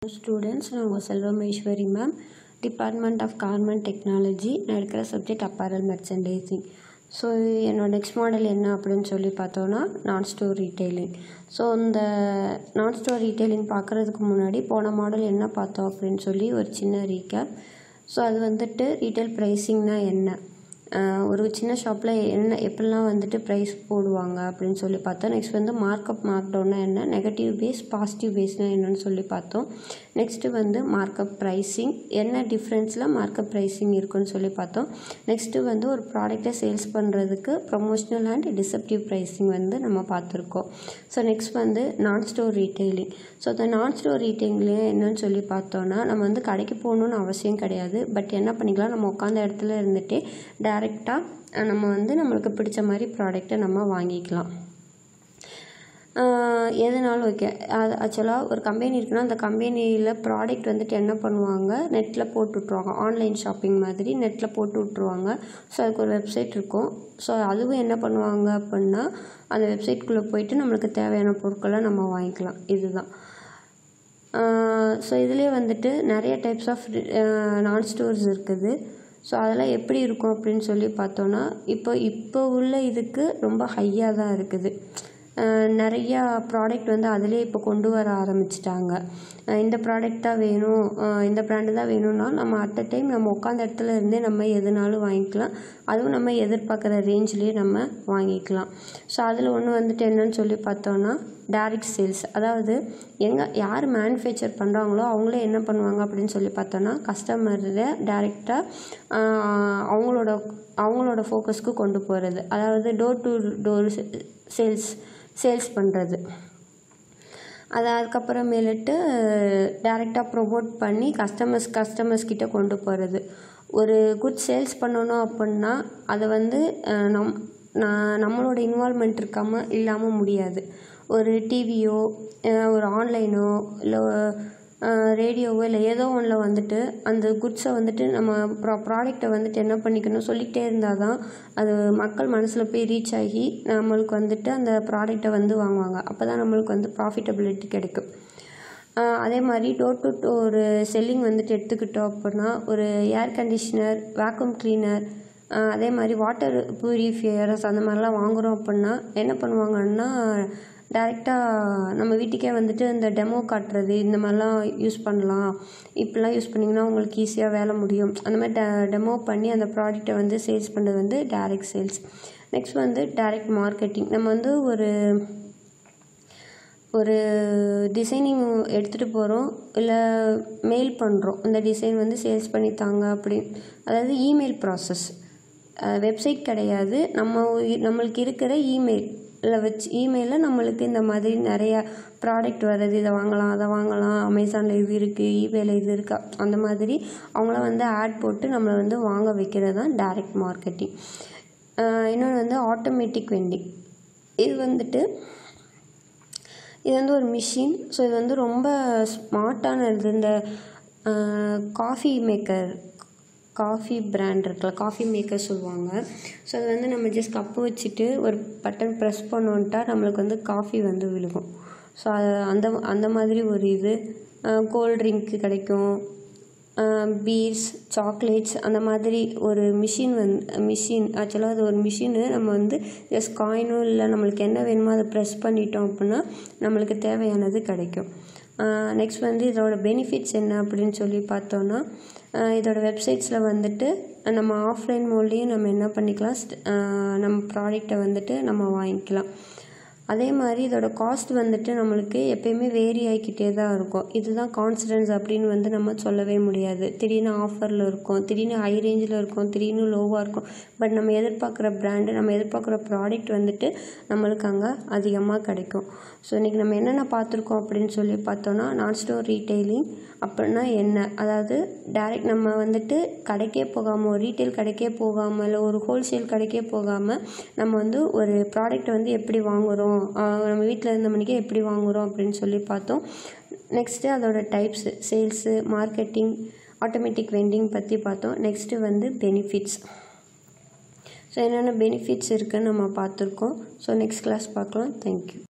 students நான் உங்கள் Selvam Aishwari ma'am department of garment technology நான் எடுக்கிற சப்ஜெக்ட் அப்பேரல் மெர்ச்சன்டைசிங் ஸோ என்னோட நெக்ஸ்ட் மாடல் என்ன அப்படின்னு சொல்லி பார்த்தோன்னா நான் ஸ்டோர் ரீட்டைலிங் ஸோ இந்த நான் ஸ்டோர் ரீட்டைலிங் பார்க்குறதுக்கு முன்னாடி போன மாடல் என்ன பார்த்தோம் அப்படின்னு சொல்லி ஒரு சின்ன ரீகேப் ஸோ அது வந்துட்டு ரீட்டைல் ப்ரைஸிங்னா என்ன ஆஹ் ஒரு சின்ன ஷாப்பில் என்ன எப்படிலாம் வந்துட்டு ப்ரைஸ் போடுவாங்க அப்படின்னு சொல்லி பார்த்தோம் நெக்ஸ்ட் வந்து மார்க்கப் மார்க்டவுன்னா என்ன நெகட்டிவ் பேஸ் பாசிட்டிவ் பேஸ்னால் என்னன்னு சொல்லி பார்த்தோம் நெக்ஸ்ட்டு வந்து மார்க்கப் ப்ரைஸிங் என்ன டிஃப்ரென்ஸில் மார்க்கப் ப்ரைஸிங் இருக்குன்னு சொல்லி பார்த்தோம் நெக்ஸ்ட்டு வந்து ஒரு ப்ராடக்ட்டை சேல்ஸ் பண்ணுறதுக்கு ப்ரொமோஷனல் அண்ட் டிசப்டிவ் ப்ரைஸிங் வந்து நம்ம பார்த்துருக்கோம் ஸோ நெக்ஸ்ட் வந்து நான் ஸ்டோர் ரீட்டைலிங் ஸோ இந்த நான் ஸ்டோர் ரீட்டைலிங் என்னன்னு சொல்லி பார்த்தோன்னா நம்ம வந்து கடைக்கு போகணுன்னு அவசியம் கிடையாது பட் என்ன பண்ணிக்கலாம் நம்ம உட்காந்த இடத்துல இருந்துகிட்டே டேரெக்டாக நம்ம வந்து நம்மளுக்கு பிடிச்ச மாதிரி ப்ராடக்ட்டை நம்ம வாங்கிக்கலாம் ஆஹ் எதுனாலும் ஓகே அது ஆக்சுவலாக ஒரு கம்பெனி இருக்குன்னா அந்த கம்பெனியில் ப்ராடக்ட் வந்துட்டு என்ன பண்ணுவாங்க நெட்டில் போட்டு விட்ருவாங்க ஆன்லைன் ஷாப்பிங் மாதிரி நெட்டில் போட்டு விட்ருவாங்க ஸோ அதுக்கு ஒரு வெப்சைட் இருக்கும் ஸோ அதுவும் என்ன பண்ணுவாங்க அப்படின்னா அந்த வெப்சைட்குள்ளே போயிட்டு நம்மளுக்கு தேவையான பொருட்களை நம்ம வாங்கிக்கலாம் இதுதான் ஸோ இதுலேயே வந்துட்டு நிறைய டைப்ஸ் ஆஃப் நான் ஸ்டோர்ஸ் இருக்குது ஸோ அதெல்லாம் எப்படி இருக்கும் அப்படின்னு சொல்லி பார்த்தோன்னா இப்போ இப்போ உள்ள இதுக்கு ரொம்ப ஹையாக தான் இருக்குது அஹ் நிறையா ப்ராடக்ட் வந்து அதிலே இப்போ கொண்டு வர ஆரம்பிச்சிட்டாங்க இந்த ப்ராடக்ட் தான் வேணும் அஹ் இந்த ப்ராண்டு தான் வேணும்னா நம்ம அட் அ டைம் நம்ம உட்காந்த இடத்துல இருந்தே நம்ம எதுனாலும் வாங்கிக்கலாம் அதுவும் நம்ம எதிர்பார்க்குற ரேஞ்ச்லேயே நம்ம வாங்கிக்கலாம் ஸோ அதில் ஒன்று வந்துட்டு என்னன்னு சொல்லி பார்த்தோன்னா டைரக்ட் சேல்ஸ் அதாவது எங்கே யார் மேனுஃபேக்சர் பண்ணுறாங்களோ அவங்களே என்ன பண்ணுவாங்க அப்படின்னு சொல்லி பார்த்தோன்னா கஸ்டமரை டேரெக்டாக அவங்களோட அவங்களோட ஃபோக்கஸ்க்கு கொண்டு போகிறது அதாவது door to door sales sales பண்ணுறது அது அதுக்கப்புறமேலுட்டு டேரெக்டாக ப்ரொமோட் பண்ணி கஸ்டமர்ஸ் கஸ்டமர்ஸ் கிட்ட கொண்டு போகிறது ஒரு குட் சேல்ஸ் பண்ணணும் அப்படின்னா அதை வந்து அஹ், நம் நான் நம்மளோட இன்வால்மெண்ட் இருக்காமல் இல்லாமல் முடியாது ஒரு டிவியோ ஒரு ஆன்லைனோ இல்லை ரேடியோவோ இல்லை ஏதோ ஒன்றில் வந்துட்டு அந்த குட்ஸை வந்துட்டு நம்ம ப்ரா ப்ராடக்டை வந்துட்டு என்ன பண்ணிக்கணும் சொல்லிக்கிட்டே இருந்தால் தான் அது மக்கள் மனசில் போய் ரீச் ஆகி நம்மளுக்கு வந்துட்டு அந்த ப்ராடக்டை வந்து வாங்குவாங்க அப்போ தான் நம்மளுக்கு வந்து ப்ராஃபிட்டபிலிட்டி கிடைக்கும் ஆஹ் அதே மாதிரி டோர் டு டோர் செல்லிங் வந்துட்டு எடுத்துக்கிட்டோம் அப்படின்னா ஒரு ஏர் கண்டிஷ்னர் வேக்யூம் க்ளீனர் அதே மாதிரி வாட்டர் ப்யூரிஃபையர்ஸ் அந்த மாதிரிலாம் வாங்குகிறோம் அப்படின்னா என்ன பண்ணுவாங்கன்னா டேரெக்டாக நம்ம வீட்டுக்கே வந்துட்டு இந்த டெமோ காட்டுறது இந்த மாதிரிலாம் யூஸ் பண்ணலாம் இப்படிலாம் யூஸ் பண்ணிங்கன்னா உங்களுக்கு ஈஸியாக வேலை முடியும் அந்த மாதிரி டெ டெமோ பண்ணி அந்த ப்ராடக்ட்டை வந்து சேல்ஸ் பண்ணுறது வந்து டைரக்ட் சேல்ஸ் நெக்ஸ்ட் வந்து டைரக்ட் மார்க்கெட்டிங் நம்ம வந்து ஒரு ஒரு டிசைனிங் எடுத்துகிட்டு போகிறோம் இல்லை மெயில் பண்ணுறோம் இந்த டிசைன் வந்து சேல்ஸ் பண்ணி தாங்க அப்படின்னு அதாவது இமெயில் ப்ராசஸ் வெப்சைட் கிடையாது நம்ம உ- நம்மளுக்கு இருக்கிற இமெயில் இதில் வச்சு இமெயிலில் நம்மளுக்கு இந்த மாதிரி நிறையா ப்ராடக்ட் வருது இதை வாங்கலாம் அதை வாங்கலாம் அமேசானில் இது இருக்குது ஈபேல இது இருக்கா அந்த மாதிரி அவங்கள வந்து ஆட் போட்டு நம்மளை வந்து வாங்க வைக்கிறது தான் டைரக்ட் மார்க்கெட்டிங் இன்னொன்று வந்து ஆட்டோமேட்டிக் வெண்டிங் இது வந்துட்டு இது வந்து ஒரு மிஷின் ஸோ இது வந்து ரொம்ப ஸ்மார்ட்டான இது இந்த காஃபி மேக்கர் காஃபி பிராண்ட் இருக்குல்ல காஃபி மேக்கர் சொல்லுவாங்க ஸோ அது வந்து நம்ம ஜஸ்ட் கப்பு வச்சுட்டு ஒரு பட்டன் ப்ரெஸ் பண்ணோன்ட்டா நம்மளுக்கு வந்து காஃபி வந்து விழுகும் ஸோ அது அந்த அந்த மாதிரி ஒரு இது கோல்ட் ட்ரிங்க்கு கிடைக்கும் பீர்ஸ் சாக்லேட்ஸ் அந்த மாதிரி ஒரு மிஷின் வந்து மிஷின் ஆக்சுவலாக அது ஒரு மிஷினு நம்ம வந்து ஜஸ்ட் காயினோ இல்லை நம்மளுக்கு என்ன வேணுமோ அதை ப்ரெஸ் பண்ணிட்டோம் அப்படின்னா நம்மளுக்கு தேவையானது கிடைக்கும் நெக்ஸ்ட் வந்து இதோட பெனிஃபிட்ஸ் என்ன அப்படின்னு சொல்லி பார்த்தோன்னா ஆஹ் இதோட வெப்சைட்ஸில் வந்துட்டு நம்ம ஆஃப்லைன் மோட்லேயும் நம்ம என்ன பண்ணிக்கலாம் st- ஆஹ் நம்ம ப்ராடக்டை வந்துட்டு நம்ம வாங்கிக்கலாம் அதே மாதிரி இதோட காஸ்ட் வந்துட்டு நம்மளுக்கு எப்பயுமே வேரி ஆகிக்கிட்டே தான் இருக்கும் இதுதான் கான்ஃபிடன்ஸ் அப்படின்னு வந்து நம்ம சொல்லவே முடியாது திடீர்னு ஆஃபரில் இருக்கும் திடீர்னு ஹை ரேஞ்சில் இருக்கும் திடீர்னு லோவாக இருக்கும் பட் நம்ம எதிர்பார்க்குற பிராண்டு நம்ம எதிர்பார்க்குற ப்ராடக்ட் வந்துட்டு நம்மளுக்கு அங்கே அதிகமாக கிடைக்கும் ஸோ இன்றைக்கி நம்ம என்னென்ன பார்த்துருக்கோம் அப்படின்னு சொல்லி பார்த்தோன்னா நான் ஸ்டோர் ரீட்டைலிங் அப்படின்னா என்ன அதாவது டைரக்ட் நம்ம வந்துட்டு கடைக்கே போகாமல் ஒரு ரீட்டைல் கடைக்கே போகாமல் இல்லை ஒரு ஹோல்சேல் கடைக்கே போகாமல் நம்ம வந்து ஒரு ப்ராடக்ட் வந்து எப்படி வாங்குகிறோம் நம்ம வீட்டில் இருந்த மணிக்கே எப்படி வாங்குகிறோம் அப்படின்னு சொல்லி பார்த்தோம் நெக்ஸ்ட்டு அதோட types sales marketing automatic vending பற்றி பார்த்தோம் நெக்ஸ்ட்டு வந்து பெனிஃபிட்ஸ் ஸோ என்னென்ன பெனிஃபிட்ஸ் இருக்குன்னு நம்ம பார்த்துருக்கோம் ஸோ நெக்ஸ்ட் கிளாஸ் பார்க்கலாம் தேங்க்யூ